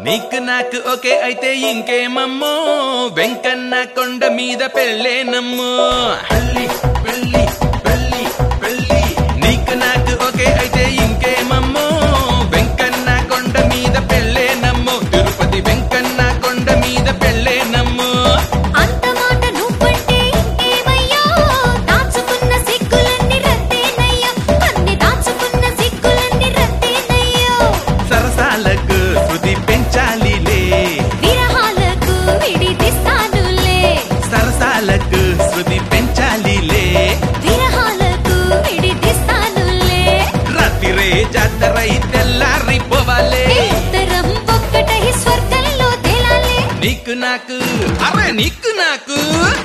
నీకు నాకు ఓకే అయితే ఇంకేమమ్మో వెంకన్న కొండ మీద పెళ్ళేనమ్మో పెళ్ళి పెళ్ళి పెళ్ళి పెళ్ళి నీకు నాకు ఓకే అయితే ఇంకేమమ్మో వెంకన్న కొండ మీద పెళ్ళేనమ్మో తిరుపతి వెంకన్న కొండ మీద పెళ్ళేనమ్మో అంత మాట నువ్వంటే ఇంకేమయ్యో దాచుకున్న సిగ్గులన్నీ రద్దేనయ్యో అన్ని దాచుకున్న సిగ్గులన్నీ రద్దేనయ్యో సరసాలకు శృతి పెంచాలిలే విరహాలకు విడిదిస్తానులే సరసాలకు శృతి పెంచాలిలే విరహాలకు విడిదిస్తానులే రాత్రిరే జాతరై తెల్లారిపోవాలే ఉత్తరం ఒక్కటై స్వర్గంలో తేలాలే నీకు నాకు అరే నీకు నాకు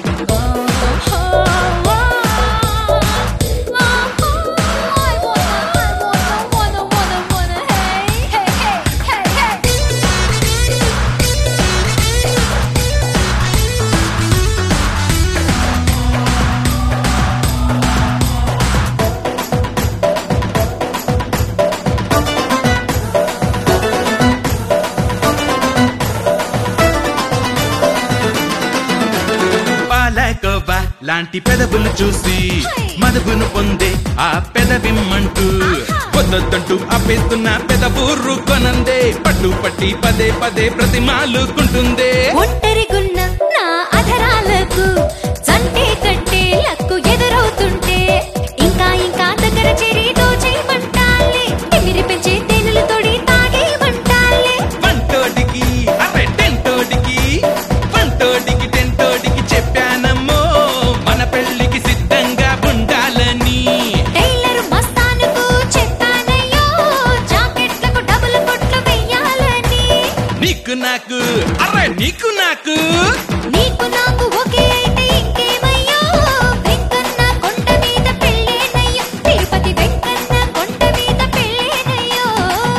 పాలకోవా లాంటి పెదవులు చూసి మదపును పొందే ఆ పెదవిమ్మంటూ పొద్దంటూ ఆపేస్తున్న పెదబూర్రు కొనందే పట్టు పట్టి పదే పదే ప్రతిమాలుకుంటుందే ఒంటరిగున్న నా అధరాలకు చంటే కట్టే లక్కు ఎదురవుతుంటే ఇంకా ఇంకా దగ్గర చేరి దోచేయమంటాలే తిమిరి పెంచే తేనెలు తొడి తాగేయమంటాలే వంటోడికి అరే టెంటోడికి వంటోడికి టెంటోడికి చెప్పానమ్మో మన పెళ్లికి సిద్ధంగా ఉండాలని టైలర్ మస్తానుకు చెప్పానయ్యో జాకెట్లకు డబుల్ కొట్లు వెయ్యాలని నీకు నాకు అరే నీకు నాకు నీకు నాకు ఒకే అయితే ఇంకేమయ్యో వెంకన్న కొండ మీద పెళ్ళేనయ్యో తిరుపతి వెంకన్న కొండ మీద పెళ్ళేనయ్యో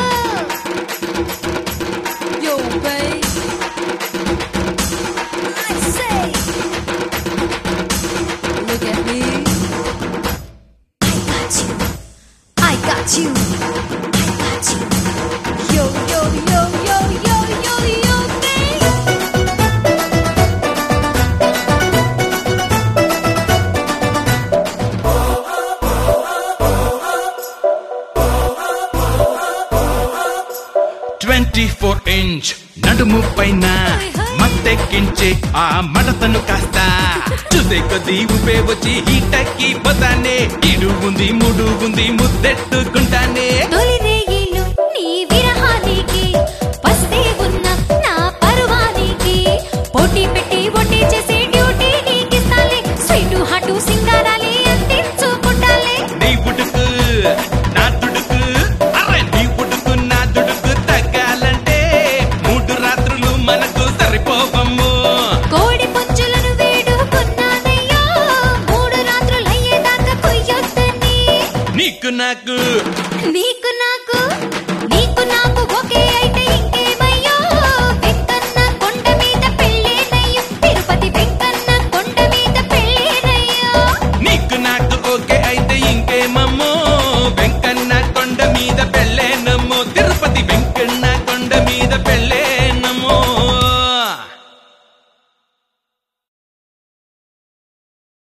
Yo, babe. I say, look at me. I got you. I got you. Yo, yo, yo, yo, yo, yo, yo, babe. Twenty four inch నడుము పైన మత్తెక్కించే ఆ మడతను కాస్త చూసే కొద్ది ఉపే వచ్చి హీటెక్కి పోతానే ఇడు ఉంది ముడు ఉంది ముద్దెట్టుకుంటానే తొలి